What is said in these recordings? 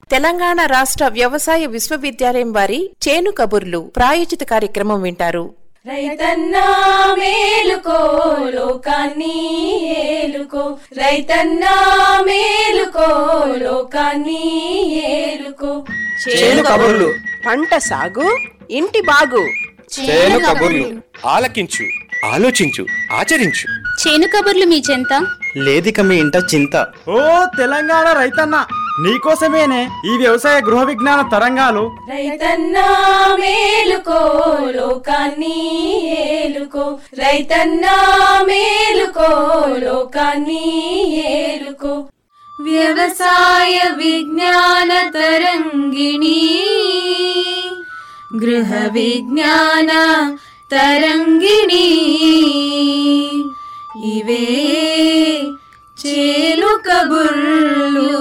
తెలంగాణ రాష్ట్ర వ్యవసాయ విశ్వవిద్యాలయం వారి చేను కబుర్లు ప్రాయోజిత కార్యక్రమం వింటారు రైతన్నా మేలుకో లోకాన్ని ఏలుకో రైతన్నా మేలుకో లోకాన్ని ఏలుకో చేను కబుర్లు పంట సాగు ఇంటి బాగు చేను కబుర్లు ఆలకించు ఆలోచించు ఆచరించు చేను కబుర్లు మీ చెంత లేదిక మీ ఇంట చింత ఓ తెలంగాణ రైతన్న నీకోసమేనే ఈ వ్యవసాయ గృహ విజ్ఞాన తరంగాలు రైతన్నా మేలుకో లోకాన్ని ఏలుకో రైతన్నా మేలుకో లోకాన్ని ఏలుకో వ్యవసాయ విజ్ఞాన తరంగిణి గృహ విజ్ఞాన తరంగిణి ఇవే చేలు కబుర్లు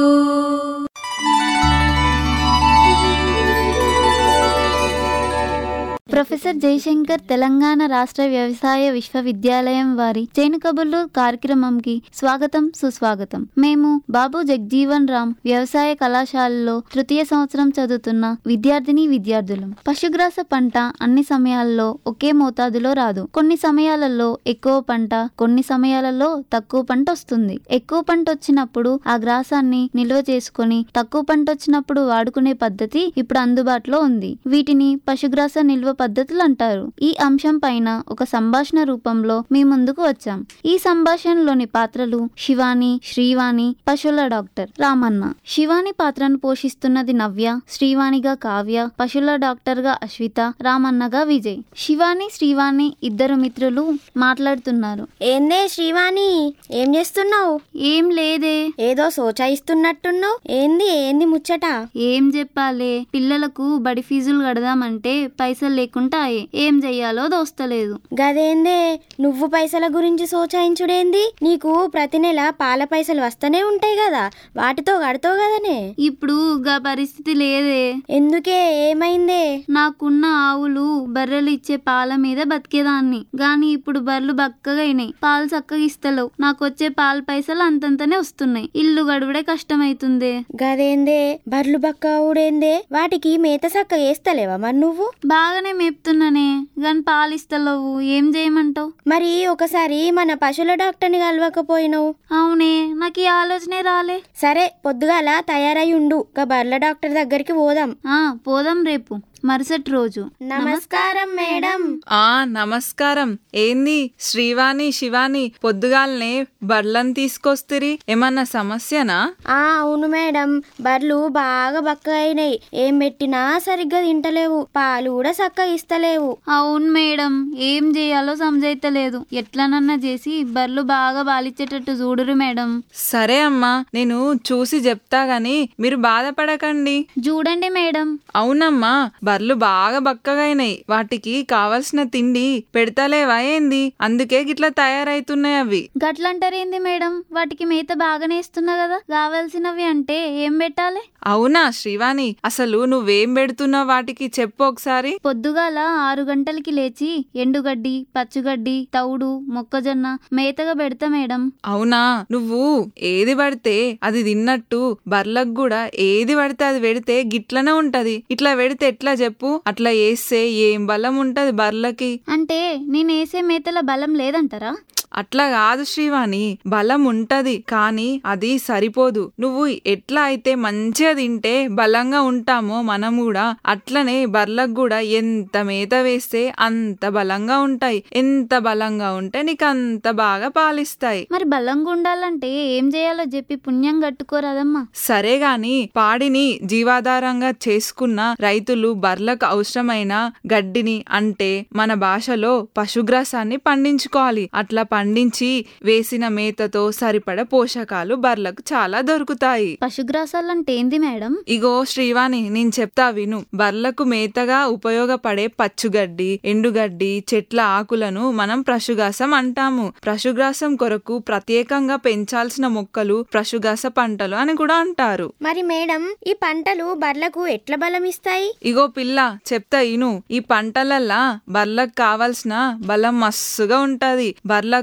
ప్రొఫెసర్ జయశంకర్ తెలంగాణ రాష్ట్ర వ్యవసాయ విశ్వవిద్యాలయం వారి చేను కబుర్లు కార్యక్రమంకి స్వాగతం సుస్వాగతం మేము బాబు జగ్జీవన్ రామ్ వ్యవసాయ కళాశాలలో తృతీయ సంవత్సరం చదువుతున్న విద్యార్థిని విద్యార్థులం పశుగ్రాస పంట అన్ని సమయాల్లో ఒకే మోతాదులో రాదు కొన్ని సమయాలలో ఎక్కువ పంట కొన్ని సమయాలలో తక్కువ పంట వస్తుంది ఎక్కువ పంట వచ్చినప్పుడు ఆ గ్రాసాన్ని నిల్వ చేసుకొని తక్కువ పంట వచ్చినప్పుడు వాడుకునే పద్ధతి ఇప్పుడు అందుబాటులో ఉంది వీటిని పశుగ్రాస నిల్వ పద్ధతులు అంటారు ఈ అంశం పైన ఒక సంభాషణ రూపంలో మీ ముందుకు వచ్చాం ఈ సంభాషణలోని పాత్రలు శివాని శ్రీవాణి పశువుల డాక్టర్ రామన్న శివాని పాత్రను పోషిస్తున్నది నవ్య శ్రీవాణిగా కావ్య పశువుల డాక్టర్ గా అశ్విత రామన్నగా విజయ్ శివాని శ్రీవాణి ఇద్దరు మిత్రులు మాట్లాడుతున్నారు ఏందే శ్రీవాణి ఏం చేస్తున్నావు ఏం లేదే ఏదో సోచాయిస్తున్నట్టున్నావు ఏంది ఏంది ముచ్చట ఏం చెప్పాలే పిల్లలకు బడి ఫీజులు కడదామంటే పైసలు లేకుండా అయ్యే. ఏం చెయ్యాలో దోస్తలేదు గదేందే నువ్వు పైసల గురించి సోచాయించుడేంది నీకు ప్రతి నెల పాల పైసలు వస్తూనే ఉంటాయి కదా వాటితో కడతావు కదనే ఇప్పుడు గా పరిస్థితి లేదే ఎందుకే ఏమైందే నాకున్న ఆవులు బర్రెలు ఇచ్చే పాల మీద బతికేదాన్ని గాని ఇప్పుడు బర్రెలు బక్కగా అయినాయి పాలు చక్కగా ఇస్తలేవు నాకు వచ్చే పాల పైసలు అంతంతనే వస్తున్నాయి ఇల్లు గడువుడే కష్టమైతుందే గదేందే బర్లు బక్క ఊడేందే వాటికి మేత సక్క వేస్తలేవా మరి నువ్వు బాగానే మేపుతున్నానే గాని పాలు ఇస్తలేవు ఏం చేయమంటావు మరి ఒకసారి మన పశువుల డాక్టర్ని కలవకపోయినావు అవునే నాకు ఈ ఆలోచనే రాలే సరే పొద్దుగాల తయారై ఉండు ఒక బర్ల డాక్టర్ దగ్గరికి పోదాం ఆ పోదాం రేపు మరుసటి రోజు నమస్కారం మేడం ఆ నమస్కారం ఏంది శ్రీవాణి శివాని పొద్దుగాలనే బర్లను తీసుకొస్తురి ఏమన్నా సమస్యనా ఆ అవును మేడం బర్లు బాగా బక్క అయినాయి ఏం పెట్టినా సరిగ్గా తింటలేవు పాలు కూడా చక్కగా ఇస్తలేవు అవును మేడం ఏం చేయాలో సమజైతలేదు ఎట్లనన్నా చేసి బర్రెలు బాగా బాలిచ్చేటట్టు చూడురు మేడం సరే అమ్మా నేను చూసి చెప్తా గాని మీరు బాధపడకండి చూడండి మేడం అవునమ్మా బర్లు బాగా బక్కగైనాయి వాటికి కావలసిన తిండి పెడతలేవా ఏంది అందుకే గిట్లా తయారైతున్నాయి అవి గట్లంటారేంది మేడం వాటికి మేత బాగానే ఇస్తున్నా కదా కావాల్సినవి అంటే ఏం పెట్టాలి అవునా శ్రీవాణి అసలు నువ్వేం పెడుతున్నావు వాటికి చెప్పు ఒకసారి పొద్దుగాల ఆరు గంటలకి లేచి ఎండుగడ్డి పచ్చుగడ్డి తౌడు మొక్కజొన్న మేతగా పెడతా మేడం అవునా నువ్వు ఏది పడితే అది తిన్నట్టు బర్లకు కూడా ఏది పడితే అది పెడితే గిట్లనే ఉంటది ఇట్లా పెడితే ఎట్లా చెప్పు అట్లా వేస్తే ఏం బలం ఉంటది బర్లకి అంటే నేను వేసే మేతల బలం లేదంటారా అట్లా కాదు శ్రీవాణి బలం ఉంటది కానీ అది సరిపోదు నువ్వు ఎట్లా అయితే మంచిగా తింటే బలంగా ఉంటామో మనం కూడా అట్లనే బర్లకు కూడా ఎంత మేత వేస్తే అంత బలంగా ఉంటాయి ఎంత బలంగా ఉంటే నీకు అంత బాగా పాలిస్తాయి మరి బలంగా ఉండాలంటే ఏం చేయాలో చెప్పి పుణ్యం కట్టుకోరాదమ్మా సరే గాని పాడిని జీవాధారంగా చేసుకున్న రైతులు బర్లకు అవసరమైన గడ్డిని అంటే మన భాషలో పశుగ్రాసాన్ని పండించుకోవాలి అట్లా పండించి వేసిన మేతతో సరిపడ పోషకాలు బర్లకు చాలా దొరుకుతాయి పశుగ్రాసాలు అంటే ఏంది మేడం ఇగో శ్రీవాణి నేను చెప్తా విను బర్లకు మేతగా ఉపయోగపడే పచ్చుగడ్డి ఎండుగడ్డి చెట్ల ఆకులను మనం పశుగ్రాసం అంటాము పశుగ్రాసం కొరకు ప్రత్యేకంగా పెంచాల్సిన మొక్కలు పశుగ్రాస పంటలు అని కూడా అంటారు మరి మేడం ఈ పంటలు బర్లకు ఎట్లా బలం ఇస్తాయి ఇగో పిల్ల చెప్తా ఇను ఈ పంటలల్లా బర్లకు కావాల్సిన బలం మస్తుగా ఉంటది బర్లకు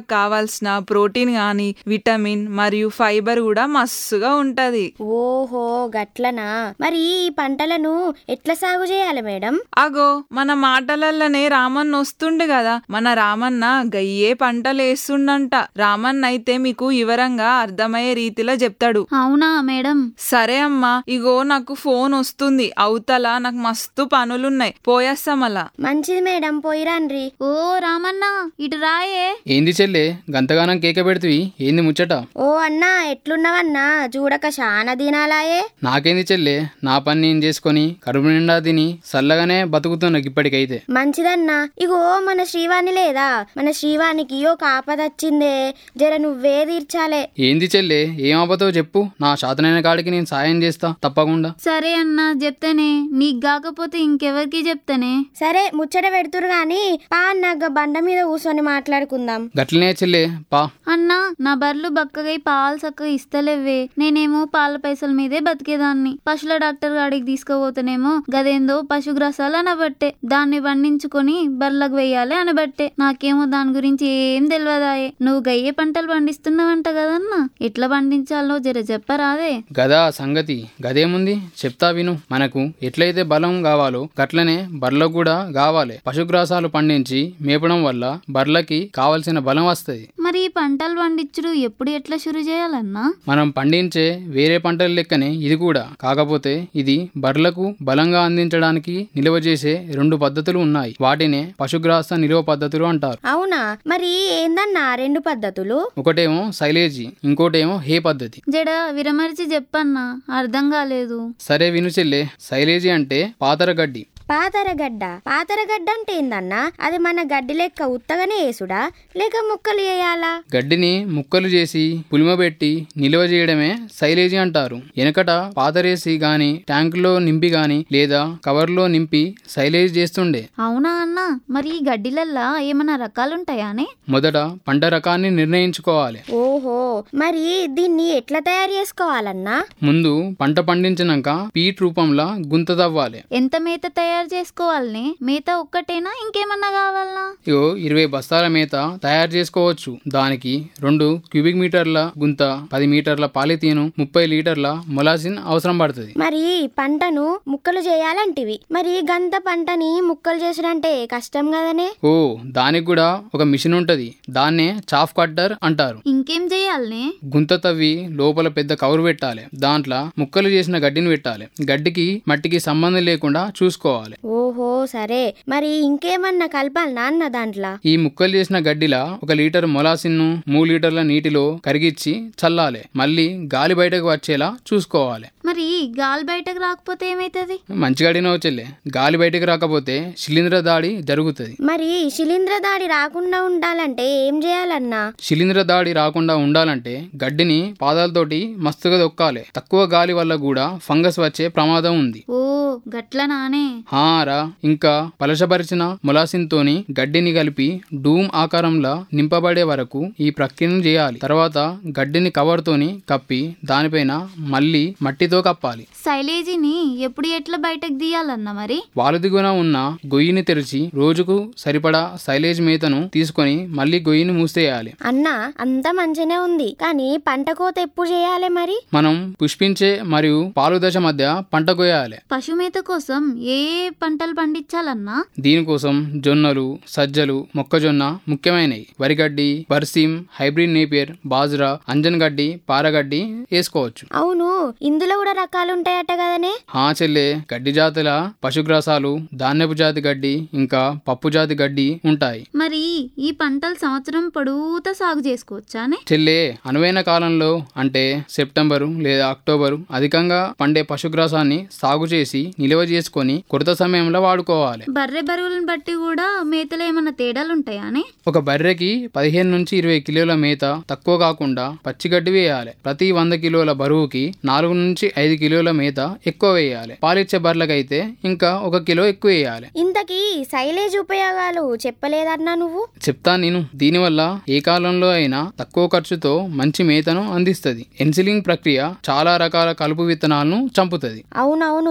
బర్లకు కావాల్సిన ప్రోటీన్ గాని విటమిన్ మరియు ఫైబర్ కూడా మస్తుగా ఉంటది ఓహో గట్లనా మరి ఈ పంటలను ఎట్లా సాగు చేయాలి మేడం అగో మన మాటలల్లనే రామన్న వస్తుండు కదా మన రామన్న గయ్యే పంటలు వేస్తుండంట రామన్న అయితే మీకు వివరంగా అర్థమయ్యే రీతిలో చెప్తాడు అవునా మేడం సరే అమ్మా ఇగో నాకు ఫోన్ వస్తుంది అవతల నాకు మస్తు పనులున్నాయి పోయేస్తామలా మంచిది మేడం పోయిరాన్రి ఓ రామన్న ఇటు రాయే ఏంది చెల్లే గంతగానం కేక పెడితివి ఏంది ముచ్చట ఓ అన్నా ఎట్లున్నవన్నా చూడక శాన దినాలాయే నాకేంది చెల్లే నా పని నేను చేసుకొని కడుపు నిండా తిని చల్లగానే బతుకుతున్నా ఇప్పటికైతే మంచిదన్నా ఇగో మన శ్రీవాణి లేదా మన శ్రీవానికి ఓ కాపదచ్చిందే జర నువ్వే తీర్చాలే ఏంది చెల్లే ఏం ఆపతో చెప్పు నా శాతనైన కాడికి నేను సాయం చేస్తా తప్పకుండా సరే అన్న చెప్తేనే నీకు కాకపోతే ఇంకెవరికి చెప్తానే సరే ముచ్చట పెడుతురు గాని పా అన్నాక బండ మీద కూర్చొని మాట్లాడుకుందాం గట్లనే చెల్లే పా అన్నా నా బర్రెలు బక్కగై పాలు చక్కగా ఇస్తలేవే నేనేమో పాల పైసల మీదే బతికేదాన్ని పశువుల డాక్టర్ గాడికి తీసుకుపోతేనేమో గదేందో పశుగ్రాసాలు అనబట్టే దాన్ని పండించుకొని బర్రెలకు వెయ్యాలి అనబట్టే నాకేమో దాని గురించి ఏం తెలియదాయే నువ్వు గయ్యే పంటలు పండిస్తున్నావంట కదన్నా ఎట్లా పండించాలో జర చెప్పరాదే గదా సంగతి గదేముంది చెప్తా విను మనకు ఎట్లయితే బలం కావాలో గట్లనే బర్లకు కూడా కావాలి పశుగ్రాసాలు పండించి మేపడం వల్ల బర్లకి కావలసిన బలం వస్తది మరి ఈ పంటలు పండించుడు ఎప్పుడు ఎట్లా షురు చేయాలన్నా మనం పండించే వేరే పంటల లెక్కనే ఇది కూడా కాకపోతే ఇది బర్లకు బలంగా అందించడానికి నిల్వ చేసే రెండు పద్ధతులు ఉన్నాయి వాటినే పశుగ్రాస నిల్వ పద్ధతులు అంటారు అవునా మరి ఏందన్నా రెండు పద్ధతులు ఒకటేమో సైలేజీ ఇంకోటేమో హే పద్ధతి జడ విరమరిచి చెప్పన్నా అర్థం కాలేదు సరే విను చెల్లే సైలేజీ అంటే పాతర గడ్డి పాతరగడ్డ పాతరగడ్డ అంటే ఏందన్నా అది మన గడ్డి లెక్క ఉత్తగానే వేసుడా లేక ముక్కలు వేయాలా గడ్డిని ముక్కలు చేసి పులిమబెట్టి నిల్వ చేయడమే సైలేజీ అంటారు వెనకట పాతరేసి గాని ట్యాంకులో నింపి గాని లేదా కవర్లో నింపి సైలేజ్ చేస్తుండే అవునా అన్న మరి ఈ గడ్డిలల్లా ఏమన్నా రకాలుంటాయానే మొదట పంట రకాన్ని నిర్ణయించుకోవాలి ఓహో మరి దీన్ని ఎట్లా తయారు చేసుకోవాలన్నా ముందు పంట పండించినాక పీట్ రూపంలో గుంత తవ్వాలి ఎంత మేత తయారు చేసుకోవాలనే మేత ఒక్కటేనా ఇంకేమన్నా కావాలనా ఇగో ఇరవై బస్తాల మేత తయారు చేసుకోవచ్చు దానికి రెండు క్యూబిక్ మీటర్ల గుంత పది మీటర్ల పాలిథీను ముప్పై లీటర్ల మొలాసిన్ అవసరం పడుతుంది మరి పంటను ముక్కలు చేయాలంటివి మరి గంత పంటని ముక్కలు చేసుడంటే కష్టం కదనే ఓ దానికి కూడా ఒక మిషన్ ఉంటది దాన్నే చాఫ్ కట్టర్ అంటారు ఇంకేం చేయాలనే గుంత తవ్వి లోపల పెద్ద కవర్ పెట్టాలి దాంట్లో ముక్కలు చేసిన గడ్డిని పెట్టాలి గడ్డికి మట్టికి సంబంధం లేకుండా చూసుకోవాలి ఓహో సరే మరి ఇంకేమన్నా కలపాలనా అన్న దాంట్లో ఈ ముక్కలు చేసిన గడ్డిలా ఒక లీటర్ మొలాసిన్ను మూడు లీటర్ల నీటిలో కరిగిచ్చి చల్లాలి మళ్ళీ గాలి బయటకు వచ్చేలా చూసుకోవాలి మరి గాలి బయటకు రాకపోతే ఏమైతుంది మంచిగా అడిగినావు చెల్లె గాలి బయటకు రాకపోతే శిలీంధ్ర దాడి జరుగుతుంది మరి శిలీంద్ర దాడి రాకుండా ఉండాలంటే ఏం చేయాలన్నా శిలీంధ్ర దాడి రాకుండా ఉండాలంటే గడ్డిని పాదాలతోటి మస్తుగా దొక్కాలి తక్కువ గాలి వల్ల కూడా ఫంగస్ వచ్చే ప్రమాదం ఉంది ఓ గట్లనానే హారా ఇంకా పలచబరిచిన మొలాసిన్తోని గడ్డిని కలిపి డూమ్ ఆకారంలో నింపబడే వరకు ఈ ప్రక్రియను చేయాలి తర్వాత గడ్డిని కవర్తోని కప్పి దానిపైన మళ్ళీ మట్టితో కప్పాలి శైలేజీని ఎప్పుడు ఎట్లా బయటకు తీయాలన్నా మరి వాలు దిగువన ఉన్న గొయ్యిని తెరిచి రోజుకు సరిపడా సైలేజ్ మేతను తీసుకొని మళ్ళీ గొయ్యిని మూసేయాలి అన్నా అంతా మంచిగానే ఉంది కానీ పంట కోత ఎప్పుడు చేయాలి మరి మనం పుష్పించే మరియు పాలు దశ మధ్య పంట కొయ్యాలి పశుమేత కోసం ఏ ఏ పంటలు పండించాలన్నా దీనికోసం జొన్నలు సజ్జలు మొక్కజొన్న ముఖ్యమైనవి వరిగడ్డి బర్సీం హైబ్రిడ్ నేపియర్ బాజ్రా అంజన్ గడ్డి పారగడ్డి వేసుకోవచ్చు అవును ఇందులో కూడా రకాలు ఉంటాయట కదనే హా చెల్లె గడ్డి జాతుల పశుగ్రాసాలు ధాన్యపు జాతి గడ్డి ఇంకా పప్పు జాతి గడ్డి ఉంటాయి మరి ఈ పంటలు సంవత్సరం పొడవుతా సాగు చేసుకోవచ్చానే చెల్లె అనువైన కాలంలో అంటే సెప్టెంబరు లేదా అక్టోబరు అధికంగా పండే పశుగ్రాసాన్ని సాగు చేసి నిల్వ చేసుకొని కొరత సమయంలో వాడుకోవాలి బర్రె బరువులను బట్టి కూడా మేతలో ఏమన్నా తేడాలు ఉంటాయానే ఒక బర్రెకి పదిహేను నుంచి ఇరవై కిలోల మేత తక్కువ కాకుండా పచ్చిగడ్డి వేయాలి ప్రతి వంద కిలోల బరువుకి నాలుగు నుంచి ఐదు కిలోల మేత ఎక్కువ వేయాలి పాలిచ్చే బర్రెలకైతే ఇంకా ఒక కిలో ఎక్కువ వేయాలి ఇంతకీ సైలేజ్ ఉపయోగాలు చెప్పలేదన్నా నువ్వు చెప్తా నేను దీనివల్ల ఏ కాలంలో అయినా తక్కువ ఖర్చుతో మంచి మేతను అందిస్తుంది ఎన్సిలింగ్ ప్రక్రియ చాలా రకాల కలుపు విత్తనాలను చంపుతుంది అవునవును ఇంకా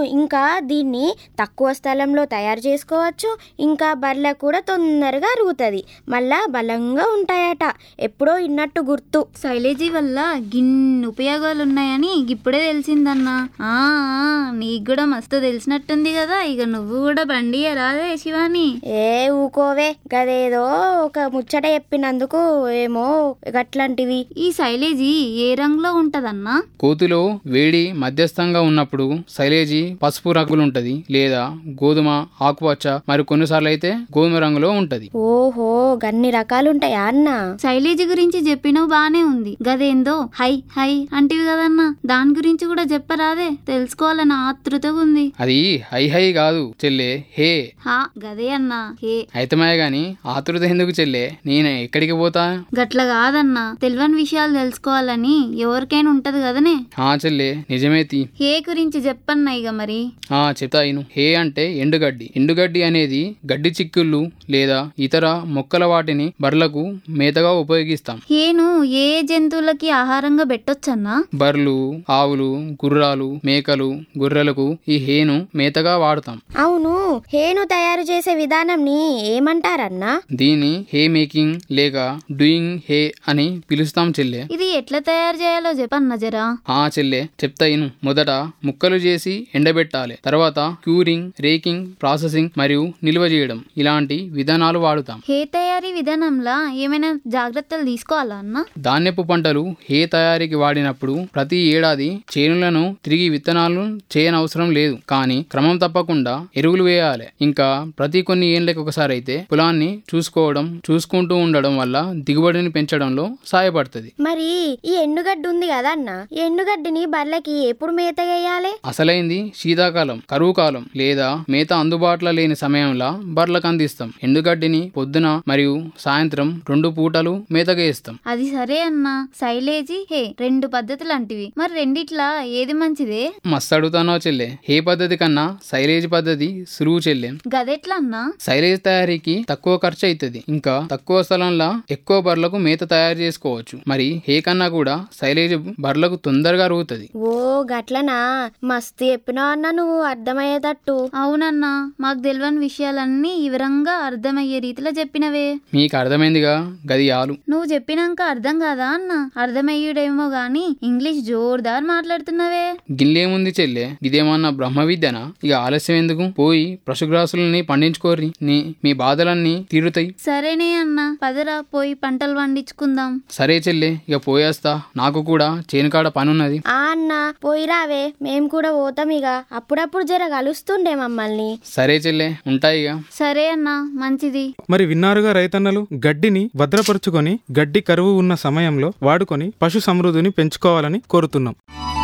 దీన్ని తక్కువ స్థలంలో తయారు చేసుకోవచ్చు ఇంకా బర్రెలకు కూడా తొందరగా అరుగుతుంది మళ్ళా బలంగా ఉంటాయట ఎప్పుడో ఇన్నట్టు గుర్తు శైలేజీ వల్ల గిన్ని ఉపయోగాలు ఉన్నాయని ఇప్పుడే తెలిసిందన్నా ఆ ఆ, నీకు కూడా మస్తు తెలిసినట్టుంది కదా ఇక నువ్వు కూడా బండి రాదే శివాని ఏ ఊకోవే గదేదో ఒక ముచ్చట చెప్పినందుకు ఏమో గట్లాంటివి ఈ శైలేజీ ఏ రంగులో ఉంటదన్నా కోతిలో వేడి మధ్యస్థంగా ఉన్నప్పుడు శైలేజీ పసుపు రంగులుంటది లేదా గోధుమ ఆకుపచ్చ మరి కొన్నిసార్లు అయితే గోధుమ రంగులో ఉంటది ఓహో గన్ని రకాలుంటాయా అన్న శైలేజీ గురించి చెప్పినవు బానే ఉంది గదేందో హై హై అంటివి కదన్నా దాని గురించి కూడా చెప్పరాదే తెలుసుకోవాలని ఆతృతగా ఉంది అది హై హై కాదు చెల్లే హే హా గదే అన్నా హే అయితమే గాని ఆతృత ఎందుకు చెల్లే నేను ఎక్కడికి పోతా గట్ల కాదన్నా తెలియని విషయాలు తెలుసుకోవాలని ఎవరికైనా ఉంటది కదనే ఆ చెల్లే నిజమే తీ హే గురించి చెప్పన్నా ఇక మరి ఆ చెప్తా ఇను హే అంటే ఎండుగడ్డి ఎండుగడ్డి అనేది గడ్డి చిక్కుళ్ళు లేదా ఇతర మొక్కల వాటిని బర్లకు మేతగా ఉపయోగిస్తాం హేను ఏ జంతువులకి ఆహారంగా పెట్టొచ్చన్నా బర్లు ఆవులు గుర్రాలు మేకలు గొర్రెలకు ఈ హేను మేతగా వాడతాం అవును హేను తయారు చేసే విధానంని ఏమంటారన్నా దీన్ని హే మేకింగ్ లేక డూయింగ్ హే అని పిలుస్తాం చెల్లె ఇది ఎట్లా తయారు చేయాలో చెప్పన్నా జరా ఆ చెల్లె చెప్తా ఇను మొదట ముక్కలు చేసి ఎండబెట్టాలి తర్వాత క్యూరింగ్ రేకింగ్ ప్రాసెసింగ్ మరియు నిల్వ చేయడం ఇలాంటి విధానాలు వాడుతాం హే తయారీ విధానంలా ఏమైనా జాగ్రత్తలు తీసుకోవాలా అన్నా ధాన్యపు పంటలు హే తయారీకి వాడినప్పుడు ప్రతి ఏడాది చేనులను తిరిగి విత్తనాలు చేయనవసరం లేదు కానీ క్రమం తప్పకుండా ఎరువులు వేయాలి ఇంకా ప్రతి కొన్ని ఏళ్ళకి ఒకసారి అయితే పొలాన్ని చూసుకోవడం చూసుకుంటూ ఉండడం వల్ల దిగుబడిని పెంచడంలో సహాయపడుతుంది మరి ఈ ఎండుగడ్డి ఉంది కదా అన్న ఈ ఎండుగడ్డిని బర్లకి ఎప్పుడు మేత వేయాలి అసలైంది శీతాకాలం కరువు కాలం లేదా మేత అందుబాటులో లేని సమయంలో బర్లకు అందిస్తాం ఎండుగడ్డిని పొద్దున మరియు సాయంత్రం రెండు పూటలు మేతగా ఇస్తాం అది సరే అన్నా శైలేజీ హే రెండు పద్ధతులు అంటివి మరి రెండిట్లా ఏది మంచిదే మస్తు అడుగుతానో చెల్లె హే పద్ధతి కన్నా సైలేజ్ పద్ధతి సులువు చెల్లె గదెట్లా అన్నా సైలేజ్ తయారీకి తక్కువ ఖర్చు అవుతుంది ఇంకా తక్కువ స్థలంలో ఎక్కువ బర్లకు మేత తయారు చేసుకోవచ్చు మరి హే కన్నా కూడా సైలేజ్ బర్లకు తొందరగా అరుగుతుంది ఓ గట్లనా మస్తు చెప్పినావు అన్న నువ్వు అర్థమయ్యేటట్టు అవునన్నా మాకు తెలియని విషయాలన్నీ వివరంగా అర్థమయ్యే రీతిలో చెప్పినవే మీకు అర్థమైందిగా గది ఆలు నువ్వు చెప్పినాక అర్థం కాదా అన్న అర్థమయ్యుడేమో గాని ఇంగ్లీష్ జోర్దార్ మాట్లాడుతున్నావే గిల్లేముంది చెల్లె ఇదేమన్నా బ్రహ్మ విద్యనా ఇక ఆలస్యం ఎందుకు పోయి పశుగ్రాసులని పండించుకోర్రి నీ మీ బాధలన్నీ తీరుతాయి సరేనే అన్న పదరా పోయి పంటలు పండించుకుందాం సరే చెల్లె ఇక పోయేస్తా నాకు కూడా చేనుకాడ పనున్నది ఆ అన్న పోయిరావే మేం కూడా పోతాం ఇక అప్పుడప్పుడు జర కలుస్తుండే మమ్మల్ని సరే చెల్లె ఉంటాయి ఇక సరే అన్న మంచిది మరి విన్నారుగా రైతన్నలు గడ్డిని భద్రపరుచుకొని గడ్డి కరువు ఉన్న సమయంలో వాడుకొని పశు సమృద్ధిని పెంచుకోవాలని కోరుతున్నాం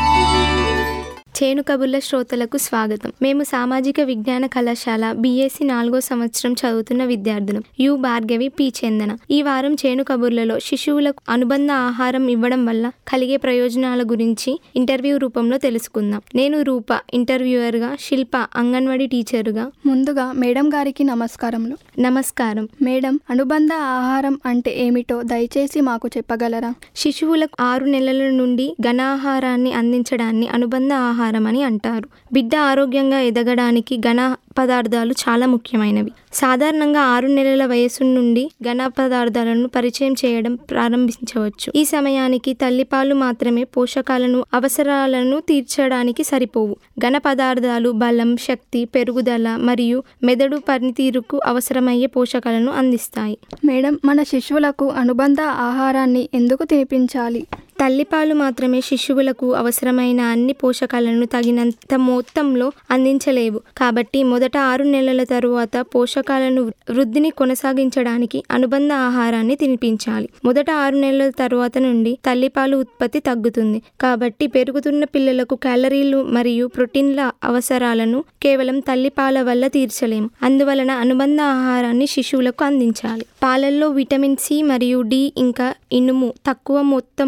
చేను కబుర్ల శ్రోతలకు స్వాగతం మేము సామాజిక విజ్ఞాన కళాశాల బీఎస్సీ నాలుగో సంవత్సరం చదువుతున్న విద్యార్థులం యు భార్గవి పి చందన ఈ వారం చేను కబుర్లలో శిశువులకు అనుబంధ ఆహారం ఇవ్వడం వల్ల కలిగే ప్రయోజనాల గురించి ఇంటర్వ్యూ రూపంలో తెలుసుకుందాం నేను రూప ఇంటర్వ్యూయర్గా శిల్ప అంగన్వాడీ టీచరుగా ముందుగా మేడం గారికి నమస్కారములు నమస్కారం మేడం అనుబంధ ఆహారం అంటే ఏమిటో దయచేసి మాకు చెప్పగలరా శిశువులకు ఆరు నెలల నుండి ఘనాహారాన్ని అందించడాన్ని అనుబంధ ఆహారం అని అంటారు బిడ్డ ఆరోగ్యంగా ఎదగడానికి ఘన పదార్థాలు చాలా ముఖ్యమైనవి సాధారణంగా ఆరు నెలల వయసు నుండి ఘన పదార్థాలను పరిచయం చేయడం ప్రారంభించవచ్చు ఈ సమయానికి తల్లిపాలు మాత్రమే పోషకాలను అవసరాలను తీర్చడానికి సరిపోవు ఘన పదార్థాలు బలం శక్తి పెరుగుదల మరియు మెదడు పనితీరుకు అవసరమయ్యే పోషకాలను అందిస్తాయి మేడం మన శిశువులకు అనుబంధ ఆహారాన్ని ఎందుకు తినిపించాలి తల్లిపాలు మాత్రమే శిశువులకు అవసరమైన అన్ని పోషకాలను తగినంత మొత్తంలో అందించలేవు కాబట్టి మొదట ఆరు నెలల తరువాత పోషకాలను వృద్ధిని కొనసాగించడానికి అనుబంధ ఆహారాన్ని తినిపించాలి మొదట ఆరు నెలల తరువాత నుండి తల్లిపాలు ఉత్పత్తి తగ్గుతుంది కాబట్టి పెరుగుతున్న పిల్లలకు క్యాలరీలు మరియు ప్రోటీన్ల అవసరాలను కేవలం తల్లిపాల వల్ల తీర్చలేము అందువలన అనుబంధ ఆహారాన్ని శిశువులకు అందించాలి పాలల్లో విటమిన్ సి మరియు డి ఇంకా ఇనుము తక్కువ మొత్తంలో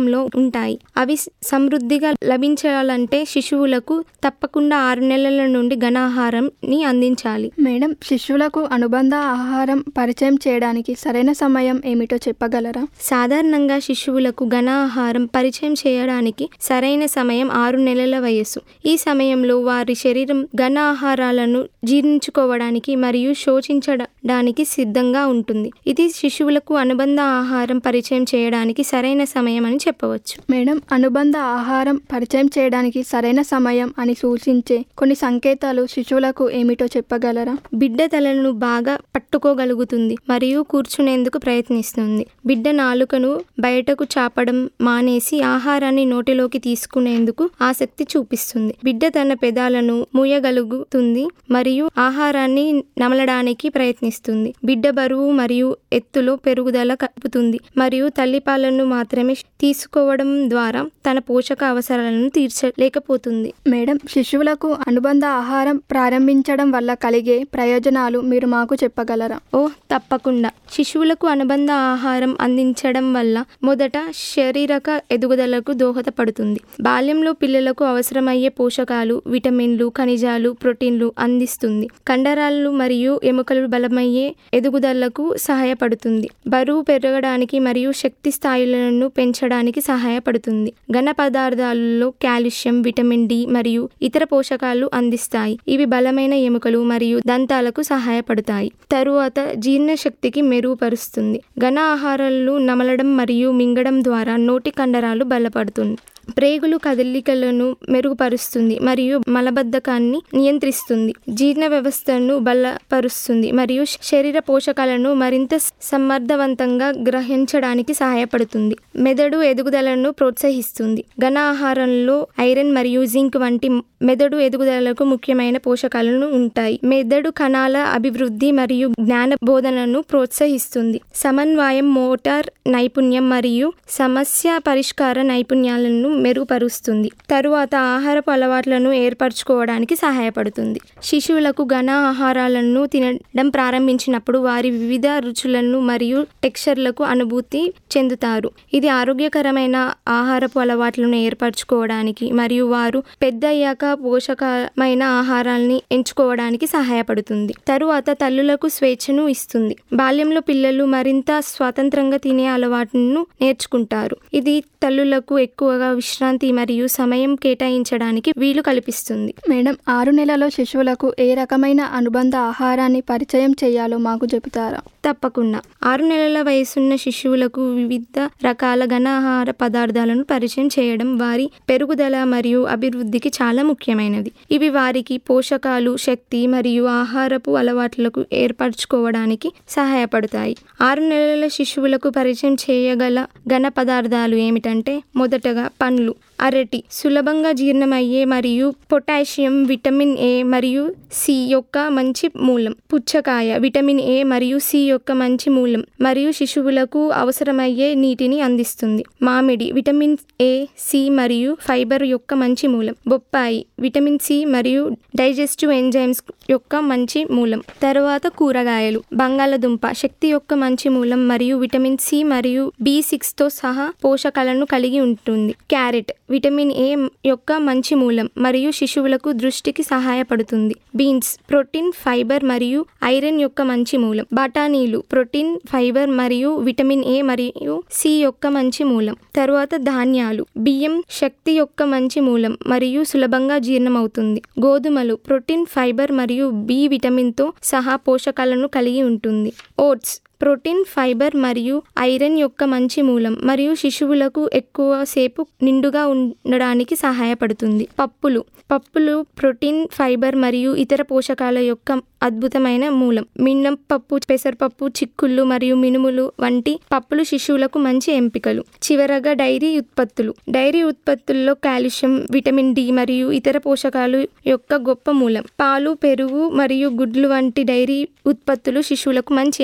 ఉంటాయి అవి సమృద్ధిగా లభించాలంటే శిశువులకు తప్పకుండా ఆరు నెలల నుండి ఘనాహారంని అందించాలి మేడం శిశువులకు అనుబంధ ఆహారం పరిచయం చేయడానికి సరైన సమయం ఏమిటో చెప్పగలరా సాధారణంగా శిశువులకు ఘన ఆహారం పరిచయం చేయడానికి సరైన సమయం ఆరు నెలల వయస్సు ఈ సమయంలో వారి శరీరం ఘన ఆహారాలను జీర్ణించుకోవడానికి మరియు శోషించడానికి సిద్ధంగా ఉంటుంది ఇది శిశువులకు అనుబంధ ఆహారం పరిచయం చేయడానికి సరైన సమయం అని చెప్పవచ్చు మేడం అనుబంధ ఆహారం పరిచయం చేయడానికి సరైన సమయం అని సూచించే కొన్ని సంకేతాలు శిశువులకు ఏమిటో చెప్పగలరా బిడ్డ తలను బాగా పట్టుకోగలుగుతుంది మరియు కూర్చునేందుకు ప్రయత్నిస్తుంది బిడ్డ నాలుకను బయటకు చాపడం మానేసి ఆహారాన్ని నోటిలోకి తీసుకునేందుకు ఆసక్తి చూపిస్తుంది బిడ్డ తన పెదాలను మూయగలుగుతుంది మరియు ఆహారాన్ని నమలడానికి ప్రయత్నిస్తుంది బిడ్డ బరువు మరియు ఎత్తులో పెరుగుదల కలుపుతుంది మరియు తల్లిపాలను మాత్రమే తీసుకోవడం ద్వారా తన పోషక అవసరాలను తీర్చలేకపోతుంది మేడం శిశువులకు అనుబంధ ఆహారం ప్రారంభించడం వల్ల కలిగే ప్రయోజనాలు మీరు మాకు చెప్పగలరా ఓ తప్పకుండా శిశువులకు అనుబంధ ఆహారం అందించడం వల్ల మొదట శారీరక ఎదుగుదలకు దోహదపడుతుంది బాల్యంలో పిల్లలకు అవసరమయ్యే పోషకాలు విటమిన్లు ఖనిజాలు ప్రోటీన్లు అందిస్తుంది కండరాలు మరియు ఎముకలు బలమయ్యే ఎదుగుదలకు సహాయపడుతుంది బరువు పెరగడానికి మరియు శక్తి స్థాయిలను పెంచడానికి సహాయపడుతుంది ఘన పదార్థాలలో కాల్షియం విటమిన్ డి మరియు ఇతర పోషకాలు అందిస్తాయి ఇవి బలమైన ఎముకలు మరియు దంతాలకు సహాయపడతాయి తరువాత జీర్ణశక్తికి మెరుగుపరుస్తుంది ఘన ఆహారాలు నమలడం మరియు మింగడం ద్వారా నోటి కండరాలు బలపడుతుంది ప్రేగులు కదలికలను మెరుగుపరుస్తుంది మరియు మలబద్ధకాన్ని నియంత్రిస్తుంది జీర్ణ వ్యవస్థను బలపరుస్తుంది మరియు శరీర పోషకాలను మరింత సమర్థవంతంగా గ్రహించడానికి సహాయపడుతుంది మెదడు ఎదుగుదలను ప్రోత్సహిస్తుంది ఘన ఆహారంలో ఐరన్ మరియు జింక్ వంటి మెదడు ఎదుగుదలకు ముఖ్యమైన పోషకాలను ఉంటాయి మెదడు కణాల అభివృద్ధి మరియు జ్ఞాన బోధనను ప్రోత్సహిస్తుంది సమన్వయం మోటార్ నైపుణ్యం మరియు సమస్య పరిష్కార నైపుణ్యాలను మెరుగుపరుస్తుంది తరువాత ఆహారపు అలవాట్లను ఏర్పరచుకోవడానికి సహాయపడుతుంది శిశువులకు ఘన ఆహారాలను తినడం ప్రారంభించినప్పుడు వారి వివిధ రుచులను మరియు టెక్స్చర్లకు అనుభూతి చెందుతారు ఇది ఆరోగ్యకరమైన ఆహారపు అలవాట్లను ఏర్పరచుకోవడానికి మరియు వారు పెద్ద అయ్యాక పోషకమైన ఆహారాన్ని ఎంచుకోవడానికి సహాయపడుతుంది తరువాత తల్లులకు స్వేచ్ఛను ఇస్తుంది బాల్యంలో పిల్లలు మరింత స్వతంత్రంగా తినే అలవాటును నేర్చుకుంటారు ఇది తల్లులకు ఎక్కువగా విశ్రాంతి మరియు సమయం కేటాయించడానికి వీలు కల్పిస్తుంది మేడం ఆరు నెలల శిశువులకు ఏ రకమైన అనుబంధ ఆహారాన్ని పరిచయం చేయాలో మాకు చెబుతారా తప్పకుండా ఆరు నెలల వయసున్న శిశువులకు వివిధ రకాల ఘనాహార పదార్థాలను పరిచయం చేయడం వారి పెరుగుదల మరియు అభివృద్ధికి చాలా ముఖ్యమైనది ఇవి వారికి పోషకాలు శక్తి మరియు ఆహారపు అలవాట్లకు ఏర్పరచుకోవడానికి సహాయపడతాయి ఆరు నెలల శిశువులకు పరిచయం చేయగల ఘన పదార్థాలు ఏమిటంటే మొదటగా పండ్లు అరటి సులభంగా జీర్ణమయ్యే మరియు పొటాషియం విటమిన్ ఏ మరియు సి యొక్క మంచి మూలం పుచ్చకాయ విటమిన్ ఏ మరియు సి యొక్క మంచి మూలం మరియు శిశువులకు అవసరమయ్యే నీటిని అందిస్తుంది మామిడి విటమిన్ ఏ సి మరియు ఫైబర్ యొక్క మంచి మూలం బొప్పాయి విటమిన్ సి మరియు డైజెస్టివ్ ఎంజైమ్స్ యొక్క మంచి మూలం తర్వాత కూరగాయలు బంగాళదుంప శక్తి యొక్క మంచి మూలం మరియు విటమిన్ సి మరియు బి సిక్స్ తో సహా పోషకాలను కలిగి ఉంటుంది క్యారెట్ విటమిన్ ఏ యొక్క మంచి మూలం మరియు శిశువులకు దృష్టికి సహాయపడుతుంది బీన్స్ ప్రోటీన్ ఫైబర్ మరియు ఐరన్ యొక్క మంచి మూలం బఠానీలు ప్రోటీన్ ఫైబర్ మరియు విటమిన్ ఏ మరియు సి యొక్క మంచి మూలం తరువాత ధాన్యాలు బియ్యం శక్తి యొక్క మంచి మూలం మరియు సులభంగా జీర్ణమవుతుంది గోధుమలు ప్రోటీన్ ఫైబర్ మరియు బి విటమిన్తో సహా పోషకాలను కలిగి ఉంటుంది ఓట్స్ ప్రోటీన్ ఫైబర్ మరియు ఐరన్ యొక్క మంచి మూలం మరియు శిశువులకు ఎక్కువసేపు నిండుగా ఉండడానికి సహాయపడుతుంది పప్పులు పప్పులు ప్రోటీన్ ఫైబర్ మరియు ఇతర పోషకాల యొక్క అద్భుతమైన మూలం మిన్నపప్పు పెసరపప్పు చిక్కుళ్ళు మరియు మినుములు వంటి పప్పులు శిశువులకు మంచి ఎంపికలు చివరగా డైరీ ఉత్పత్తులు డైరీ ఉత్పత్తుల్లో కాల్షియం విటమిన్ డి మరియు ఇతర పోషకాలు యొక్క గొప్ప మూలం పాలు పెరుగు మరియు గుడ్లు వంటి డైరీ ఉత్పత్తులు శిశువులకు మంచి ఎంపిక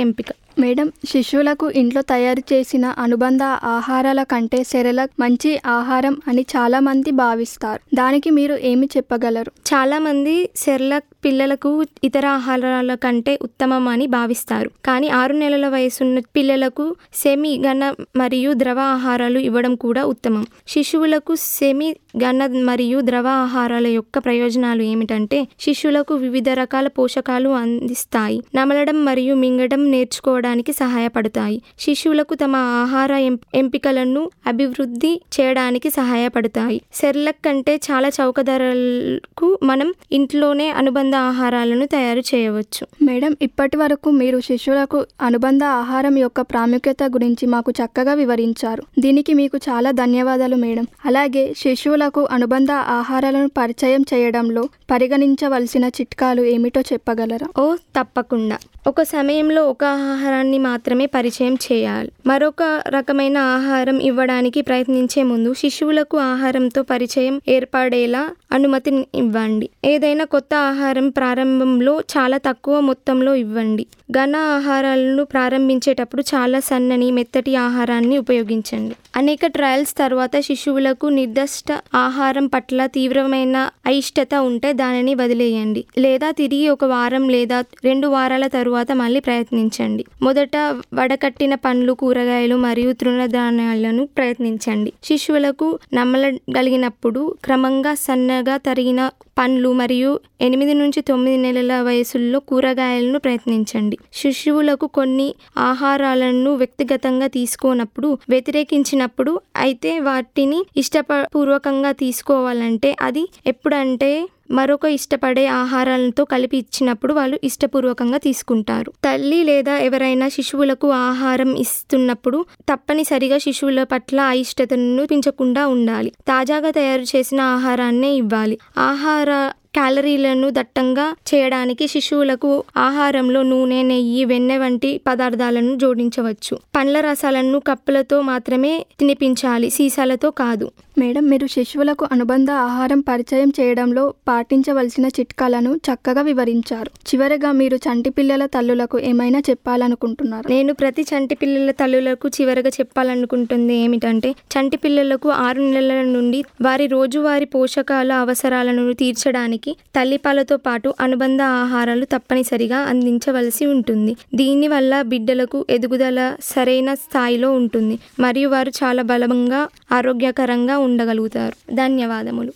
మేడం శిశువులకు ఇంట్లో తయారు చేసిన అనుబంధ ఆహారాల కంటే సెరలక్ మంచి ఆహారం అని చాలా మంది భావిస్తారు దానికి మీరు ఏమి చెప్పగలరు చాలా మంది సెర్లక్ పిల్లలకు ఇతర ఆహారాల కంటే ఉత్తమం అని భావిస్తారు కానీ ఆరు నెలల వయసున్న పిల్లలకు సెమి ఘన మరియు ద్రవ ఆహారాలు ఇవ్వడం కూడా ఉత్తమం శిశువులకు సెమి ఘన మరియు ద్రవ ఆహారాల యొక్క ప్రయోజనాలు ఏమిటంటే శిశువులకు వివిధ రకాల పోషకాలు అందిస్తాయి నమలడం మరియు మింగడం నేర్చుకోవడానికి సహాయపడతాయి శిశువులకు తమ ఆహార ఎం- ఎంపికలను అభివృద్ధి చేయడానికి సహాయపడతాయి సెర్లక్ కంటే చాలా చౌక ధరలకు మనం ఇంట్లోనే అనుబంధ ఆహారాలను తయారు చేయవచ్చు మేడం ఇప్పటి వరకు మీరు శిశువులకు అనుబంధ ఆహారం యొక్క ప్రాముఖ్యత గురించి మాకు చక్కగా వివరించారు దీనికి మీకు చాలా ధన్యవాదాలు మేడం అలాగే శిశువులకు అనుబంధ ఆహారాలను పరిచయం చేయడంలో పరిగణించవలసిన చిట్కాలు ఏమిటో చెప్పగలరా ఓ తప్పకుండా ఒక సమయంలో ఒక ఆహారాన్ని మాత్రమే పరిచయం చేయాలి మరొక రకమైన ఆహారం ఇవ్వడానికి ప్రయత్నించే ముందు శిశువులకు ఆహారంతో పరిచయం ఏర్పడేలా అనుమతి ఇవ్వండి ఏదైనా కొత్త ఆహారం ప్రారంభంలో చాలా తక్కువ మొత్తంలో ఇవ్వండి ఘన ఆహారాలను ప్రారంభించేటప్పుడు చాలా సన్నని మెత్తటి ఆహారాన్ని ఉపయోగించండి అనేక ట్రయల్స్ తర్వాత శిశువులకు నిర్దిష్ట ఆహారం పట్ల తీవ్రమైన అయిష్టత ఉంటే దానిని వదిలేయండి లేదా తిరిగి ఒక వారం లేదా రెండు వారాల తరువాత మళ్ళీ ప్రయత్నించండి మొదట వడకట్టిన పండ్లు కూరగాయలు మరియు తృణధాన్యాలను ప్రయత్నించండి శిశువులకు నమ్మలగలిగినప్పుడు క్రమంగా సన్నగా తరిగిన పండ్లు మరియు ఎనిమిది నుంచి తొమ్మిది నెలల వయసుల్లో కూరగాయలను ప్రయత్నించండి శిశువులకు కొన్ని ఆహారాలను వ్యక్తిగతంగా తీసుకోనప్పుడు వ్యతిరేకించినప్పుడు అయితే వాటిని ఇష్టపూర్వకంగా తీసుకోవాలంటే అది ఎప్పుడంటే మరొక ఇష్టపడే ఆహారాలతో కలిపి ఇచ్చినప్పుడు వాళ్ళు ఇష్టపూర్వకంగా తీసుకుంటారు తల్లి లేదా ఎవరైనా శిశువులకు ఆహారం ఇస్తున్నప్పుడు తప్పనిసరిగా శిశువుల పట్ల అయిష్టతను పెంచకుండా ఉండాలి తాజాగా తయారు చేసిన ఆహారాన్నే ఇవ్వాలి ఆహార క్యాలరీలను దట్టంగా చేయడానికి శిశువులకు ఆహారంలో నూనె నెయ్యి వెన్నె వంటి పదార్థాలను జోడించవచ్చు పండ్ల రసాలను కప్పులతో మాత్రమే తినిపించాలి సీసాలతో కాదు మేడం మీరు శిశువులకు అనుబంధ ఆహారం పరిచయం చేయడంలో పాటించవలసిన చిట్కాలను చక్కగా వివరించారు చివరగా మీరు చంటి పిల్లల తల్లులకు ఏమైనా చెప్పాలనుకుంటున్నారు నేను ప్రతి చంటి పిల్లల తల్లులకు చివరగా చెప్పాలనుకుంటుంది ఏమిటంటే చంటి పిల్లలకు ఆరు నెలల నుండి వారి రోజువారీ పోషకాల అవసరాలను తీర్చడానికి తల్లిపాలతో పాటు అనుబంధ ఆహారాలు తప్పనిసరిగా అందించవలసి ఉంటుంది దీనివల్ల బిడ్డలకు ఎదుగుదల సరైన స్థాయిలో ఉంటుంది మరియు వారు చాలా బలంగా ఆరోగ్యకరంగా ఉండగలుగుతారు ధన్యవాదములు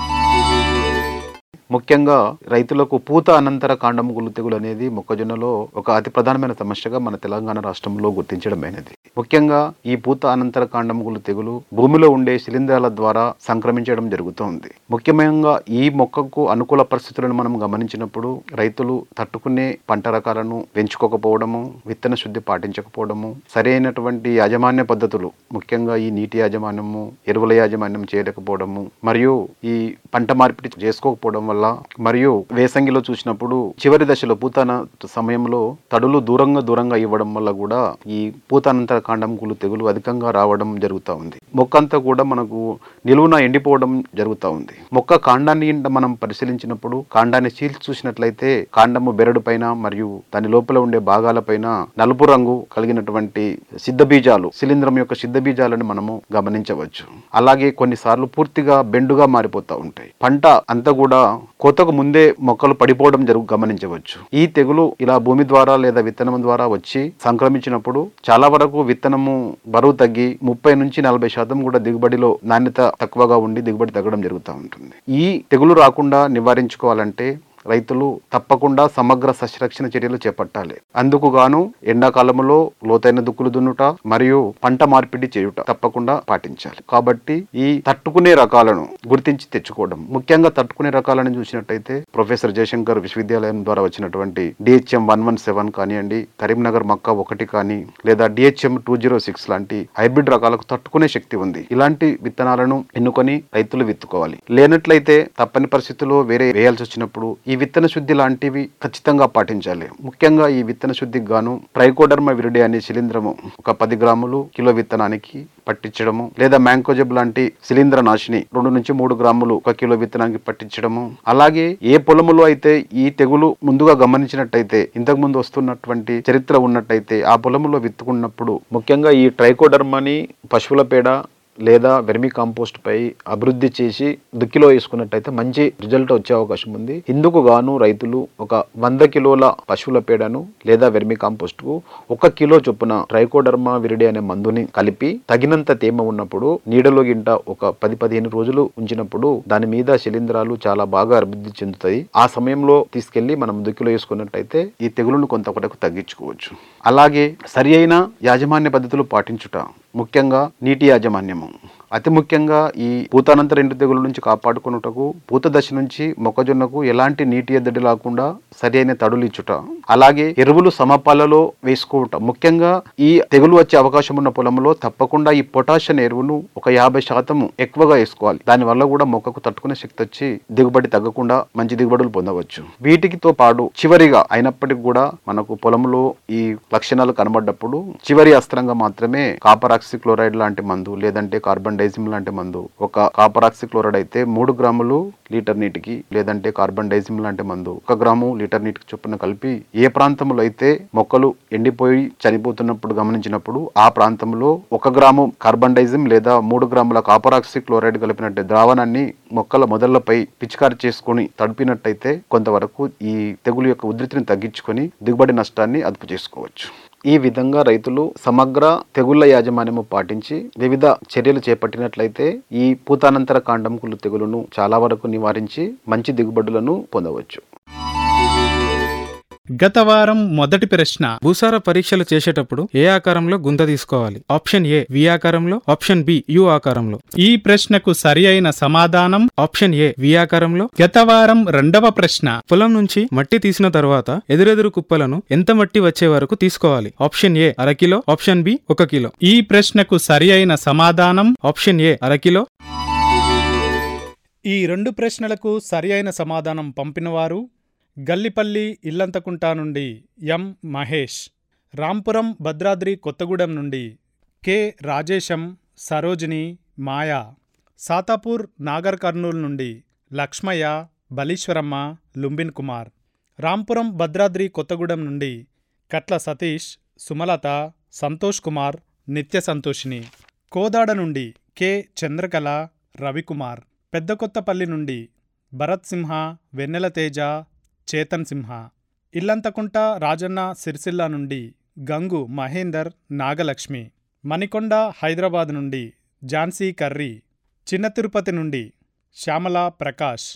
ముఖ్యంగా రైతులకు పూత అనంతర కాండముగులు తెగులు అనేది మొక్కజొన్నలో ఒక అతి ప్రధానమైన సమస్యగా మన తెలంగాణ రాష్ట్రంలో గుర్తించడమైనది ముఖ్యంగా ఈ పూత అనంతర కాండముగులు తెగులు భూమిలో ఉండే శిలీంధ్రాల ద్వారా సంక్రమించడం జరుగుతోంది ముఖ్యంగా ఈ మొక్కకు అనుకూల పరిస్థితులను మనం గమనించినప్పుడు రైతులు తట్టుకునే పంట రకాలను పెంచుకోకపోవడము విత్తన శుద్ధి పాటించకపోవడము సరైనటువంటి యాజమాన్య పద్ధతులు ముఖ్యంగా ఈ నీటి యాజమాన్యము ఎరువుల యాజమాన్యం చేయలేకపోవడము మరియు ఈ పంట మార్పిడి చేసుకోకపోవడం వల్ల మరియు వేసంగిలో చూసినప్పుడు చివరి దశలో పూతన సమయంలో తడులు దూరంగా దూరంగా ఇవ్వడం వల్ల కూడా ఈ పూతానంతర కాండంకులు తెగులు అధికంగా రావడం జరుగుతూ ఉంది మొక్క అంతా కూడా మనకు నిలువున ఎండిపోవడం జరుగుతూ ఉంది మొక్క కాండాన్ని ఇంట మనం పరిశీలించినప్పుడు కాండాన్ని చీల్చి చూసినట్లయితే కాండము బెరడు పైన మరియు దాని లోపల ఉండే భాగాల పైన నలుపు రంగు కలిగినటువంటి సిద్ధ బీజాలు శిలీంధ్రం యొక్క సిద్ధ బీజాలను మనము గమనించవచ్చు అలాగే కొన్నిసార్లు పూర్తిగా బెండుగా మారిపోతూ ఉంటాయి పంట అంతా కూడా కోతకు ముందే మొక్కలు పడిపోవడం జరుగు గమనించవచ్చు ఈ తెగులు ఇలా భూమి ద్వారా లేదా విత్తనం ద్వారా వచ్చి సంక్రమించినప్పుడు చాలా వరకు విత్తనము బరువు తగ్గి ముప్పై నుంచి నలభై శాతం కూడా దిగుబడిలో నాణ్యత తక్కువగా ఉండి దిగుబడి తగ్గడం జరుగుతూ ఉంటుంది ఈ తెగులు రాకుండా నివారించుకోవాలంటే రైతులు తప్పకుండా సమగ్ర సస్యరక్షణ చర్యలు చేపట్టాలి అందుకు గాను ఎండాకాలంలో లోతైన దుక్కులు దున్నుట మరియు పంట మార్పిడి చేయుట తప్పకుండా పాటించాలి కాబట్టి ఈ తట్టుకునే రకాలను గుర్తించి తెచ్చుకోవడం ముఖ్యంగా తట్టుకునే రకాలను చూసినట్టయితే ప్రొఫెసర్ జయశంకర్ విశ్వవిద్యాలయం ద్వారా వచ్చినటువంటి డిహెచ్ఎం వన్ వన్ సెవెన్ కానివ్వండి కరీంనగర్ మక్క ఒకటి కానీ లేదా డిహెచ్ఎం టూ జీరో సిక్స్ లాంటి హైబ్రిడ్ రకాలకు తట్టుకునే శక్తి ఉంది ఇలాంటి విత్తనాలను ఎన్నుకొని రైతులు విత్తుకోవాలి లేనట్లయితే తప్పని పరిస్థితుల్లో వేరే వేయాల్సి వచ్చినప్పుడు ఈ విత్తన శుద్ధి లాంటివి ఖచ్చితంగా పాటించాలి ముఖ్యంగా ఈ విత్తన శుద్ధికి గాను ట్రైకోడర్మా విరిడే అనే శిలీంద్రము ఒక పది గ్రాములు కిలో విత్తనానికి పట్టించడము లేదా మ్యాంకోజెబ్ లాంటి శిలీంద్ర నాశిని రెండు నుంచి మూడు గ్రాములు ఒక కిలో విత్తనానికి పట్టించడము అలాగే ఏ పొలములో అయితే ఈ తెగులు ముందుగా గమనించినట్టయితే ఇంతకు ముందు వస్తున్నటువంటి చరిత్ర ఉన్నట్టయితే ఆ పొలములో విత్తుకున్నప్పుడు ముఖ్యంగా ఈ ట్రైకోడర్మాని పశువుల పేడ లేదా వెర్మి కాంపోస్ట్ పై అభివృద్ధి చేసి దుక్కిలో వేసుకున్నట్టయితే మంచి రిజల్ట్ వచ్చే అవకాశం ఉంది ఇందుకు గాను రైతులు ఒక వంద కిలోల పశువుల పేడను లేదా వెర్మి కాంపోస్ట్ కు ఒక కిలో చొప్పున ట్రైకోడర్మా విరిడి అనే మందుని కలిపి తగినంత తేమ ఉన్నప్పుడు నీడలో గింట ఒక పది పదిహేను రోజులు ఉంచినప్పుడు దాని మీద శిలీంధ్రాలు చాలా బాగా అభివృద్ధి చెందుతాయి ఆ సమయంలో తీసుకెళ్లి మనం దుక్కిలో వేసుకున్నట్టయితే ఈ తెగులును కొంత కొరకు తగ్గించుకోవచ్చు అలాగే సరి అయిన యాజమాన్య పద్ధతులు పాటించుట ముఖ్యంగా నీటి యాజమాన్యము అతి ముఖ్యంగా ఈ పూతానంతర ఎండు తెగుల నుంచి కాపాడుకున్నటకు పూత దశ నుంచి మొక్కజొన్నకు ఎలాంటి నీటి ఎద్దడి లేకుండా సరి అయిన తడులు ఇచ్చుట అలాగే ఎరువులు సమపాలలో వేసుకోవటం ముఖ్యంగా ఈ తెగులు వచ్చే అవకాశం ఉన్న పొలంలో తప్పకుండా ఈ పొటాషియం ఎరువును ఒక యాభై శాతం ఎక్కువగా వేసుకోవాలి దాని వల్ల కూడా మొక్కకు తట్టుకునే శక్తి వచ్చి దిగుబడి తగ్గకుండా మంచి దిగుబడులు పొందవచ్చు వీటికితో పాటు చివరిగా అయినప్పటికీ కూడా మనకు పొలంలో ఈ లక్షణాలు కనబడ్డప్పుడు చివరి అస్త్రంగా మాత్రమే కాపర్ ఆక్సిక్లోరైడ్ లాంటి మందు లేదంటే కార్బన్ డైజిమ్ లాంటి మందు ఒక కాపర్ ఆక్సిక్లోరైడ్ అయితే మూడు గ్రాములు లీటర్ నీటికి లేదంటే కార్బన్ డైజిమ్ లాంటి మందు ఒక గ్రాము లీటర్ నీటికి చొప్పున కలిపి ఏ ప్రాంతంలో అయితే మొక్కలు ఎండిపోయి చనిపోతున్నప్పుడు గమనించినప్పుడు ఆ ప్రాంతంలో ఒక గ్రాము కార్బన్ డైజిమ్ లేదా మూడు గ్రాముల కాపర్ ఆక్సిక్లోరైడ్ కలిపినట్టు ద్రావణాన్ని మొక్కల మొదళ్లపై పిచికారి చేసుకుని తడిపినట్టయితే కొంతవరకు ఈ తెగులు యొక్క ఉధృతిని తగ్గించుకొని దిగుబడి నష్టాన్ని అదుపు చేసుకోవచ్చు ఈ విధంగా రైతులు సమగ్ర తెగుళ్ల యాజమాన్యము పాటించి వివిధ చర్యలు చేపట్టినట్లయితే ఈ పూతానంతర కాండంకులు తెగులును చాలా వరకు నివారించి మంచి దిగుబడులను పొందవచ్చు గత వారం మొదటి ప్రశ్న భూసార పరీక్షలు చేసేటప్పుడు ఏ ఆకారంలో గుంత తీసుకోవాలి ఆప్షన్ ఏ వి ఆకారంలో ఆప్షన్ బి యు ఆకారంలో ఈ ప్రశ్నకు సరి అయిన సమాధానం ఆప్షన్ ఏ వి ఆకారంలో గత వారం రెండవ ప్రశ్న పొలం నుంచి మట్టి తీసిన తర్వాత ఎదురెదురు కుప్పలను ఎంత మట్టి వచ్చే వరకు తీసుకోవాలి ఆప్షన్ ఏ అరకిలో ఆప్షన్ బి ఒక కిలో ఈ ప్రశ్నకు సరి అయిన సమాధానం ఆప్షన్ ఏ అరకిలో ఈ రెండు ప్రశ్నలకు సరి అయిన సమాధానం పంపినవారు గల్లిపల్లి ఇల్లంతకుంట నుండి ఎం మహేష్ రాంపురం భద్రాద్రి కొత్తగూడెం నుండి కె రాజేశం సరోజిని మాయా సాతాపూర్ నాగర్ కర్నూల్ నుండి లక్ష్మయ్య బలీశ్వరమ్మ లుంబిన్ కుమార్ రాంపురం భద్రాద్రి కొత్తగూడెం నుండి కట్ల సతీష్ సుమలత సంతోష్ కుమార్ నిత్య సంతోషిని కోదాడ నుండి కె చంద్రకళ రవికుమార్ పెద్దకొత్తపల్లి నుండి భరత్ సింహ వెన్నెల తేజ చేతన్ సింహ ఇల్లంతకుంట రాజన్న సిరిసిల్ల నుండి గంగు మహేందర్ నాగలక్ష్మి మణికొండ హైదరాబాద్ నుండి ఝాన్సీ కర్రీ చిన్న తిరుపతి నుండి శ్యామల ప్రకాష్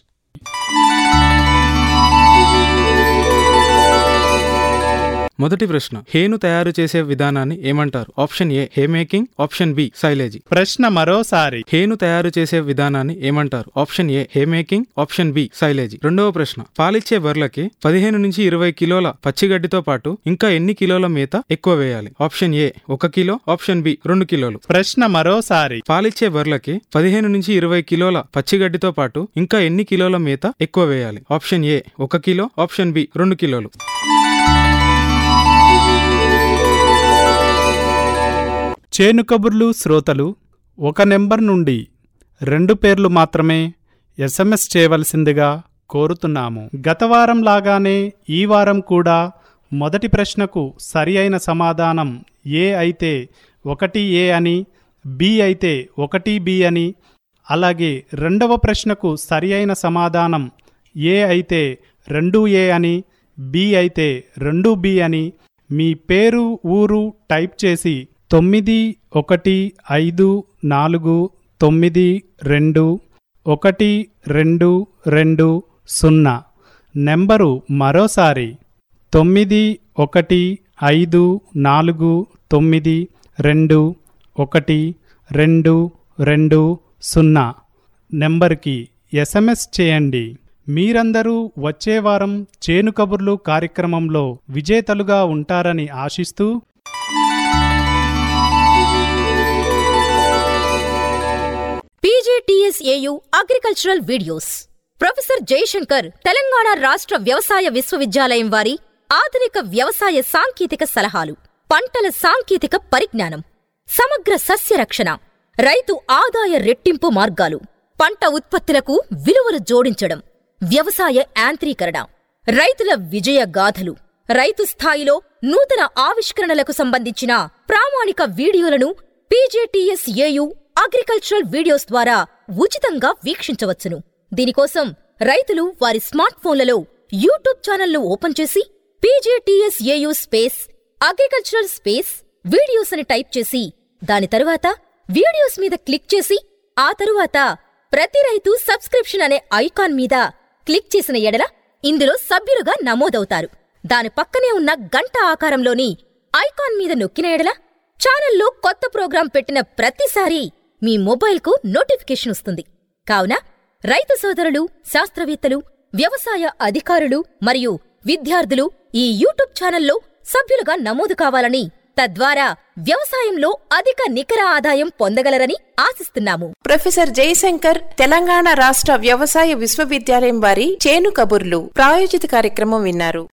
మొదటి ప్రశ్న హేను తయారు చేసే విధానాన్ని ఏమంటారు option A hay making option B silage ప్రశ్న మరోసారి హేను తయారు చేసే విధానాన్ని ఏమంటారు option A hay making option B silage రెండవ ప్రశ్న పాలిచ్చే బర్లకి పదిహేను నుంచి ఇరవై కిలోల పచ్చిగడ్డితో పాటు ఇంకా ఎన్ని కిలోల మేత ఎక్కువ వేయాలి ఆప్షన్ ఏ ఒక కిలో ఆప్షన్ బి రెండు కిలోలు ప్రశ్న మరోసారి పాలిచ్చే బర్లకి పదిహేను నుంచి ఇరవై కిలోల పచ్చిగడ్డితో పాటు ఇంకా ఎన్ని కిలోల మేత ఎక్కువ వేయాలి ఆప్షన్ ఏ ఒక కిలో ఆప్షన్ బి రెండు కిలోలు చేను కబుర్లు శ్రోతలు ఒక నెంబర్ నుండి రెండు పేర్లు మాత్రమే ఎస్ఎంఎస్ చేయవలసిందిగా కోరుతున్నాము గత వారం లాగానే ఈ వారం కూడా మొదటి ప్రశ్నకు సరి అయిన సమాధానం ఏ అయితే ఒకటి ఏ అని బి అయితే ఒకటి బి అని అలాగే రెండవ ప్రశ్నకు సరి అయిన సమాధానం ఏ అయితే రెండు ఏ అని బి అయితే రెండు బి అని మీ పేరు ఊరు టైప్ చేసి తొమ్మిది ఒకటి ఐదు నాలుగు తొమ్మిది రెండు ఒకటి రెండు రెండు సున్నా నెంబరు మరోసారి తొమ్మిది ఒకటి ఐదు నాలుగు తొమ్మిది రెండు ఒకటి రెండు రెండు సున్నా నెంబర్కి ఎస్ఎంఎస్ చేయండి మీరందరూ వచ్చే వారం చేను కబుర్లు కార్యక్రమంలో విజేతలుగా ఉంటారని ఆశిస్తూ PGTSAU agricultural videos professor Jayashankar Telangana రాష్ట్ర వ్యవసాయ విశ్వవిద్యాలయం వారి ఆధునిక వ్యవసాయ సాంకేతిక సలహాలు పంటల సాంకేతిక పరిజ్ఞానం సమగ్ర సస్య రక్షణ రైతు ఆదాయ రెట్టింపు మార్గాలు పంట ఉత్పత్తులకు విలువలు జోడించడం వ్యవసాయ యాంత్రీకరణ రైతుల విజయ గాథలు రైతు స్థాయిలో నూతన ఆవిష్కరణలకు సంబంధించిన ప్రామాణిక వీడియోలను పీజేటీఎస్ ఏయు అగ్రికల్చరల్ వీడియోస్ ద్వారా ఉచితంగా వీక్షించవచ్చును దీనికోసం రైతులు వారి స్మార్ట్ ఫోన్లలో యూట్యూబ్ ఛానల్ను ఓపెన్ చేసి PJTS AU space agricultural space videos అని టైప్ చేసి దాని తరువాత వీడియోస్ మీద క్లిక్ చేసి ఆ తరువాత ప్రతి రైతు సబ్స్క్రిప్షన్ అనే ఐకాన్ మీద క్లిక్ చేసిన ఎడల ఇందులో సభ్యులుగా నమోదవుతారు దాని పక్కనే ఉన్న గంట ఆకారంలోని ఐకాన్ మీద నొక్కిన ఎడల ఛానల్లో కొత్త ప్రోగ్రాం పెట్టిన ప్రతిసారి మీ మొబైల్కు నోటిఫికేషన్ వస్తుంది కావున రైతు సోదరులు శాస్త్రవేత్తలు వ్యవసాయ అధికారులు మరియు విద్యార్థులు ఈ యూట్యూబ్ ఛానల్లో సభ్యులుగా నమోదు కావాలని తద్వారా వ్యవసాయంలో అధిక నికర ఆదాయం పొందగలరని ఆశిస్తున్నాము ప్రొఫెసర్ జయశంకర్ తెలంగాణ రాష్ట్ర వ్యవసాయ విశ్వవిద్యాలయం వారి చేను కబుర్లు ప్రాయోజిత కార్యక్రమం విన్నారు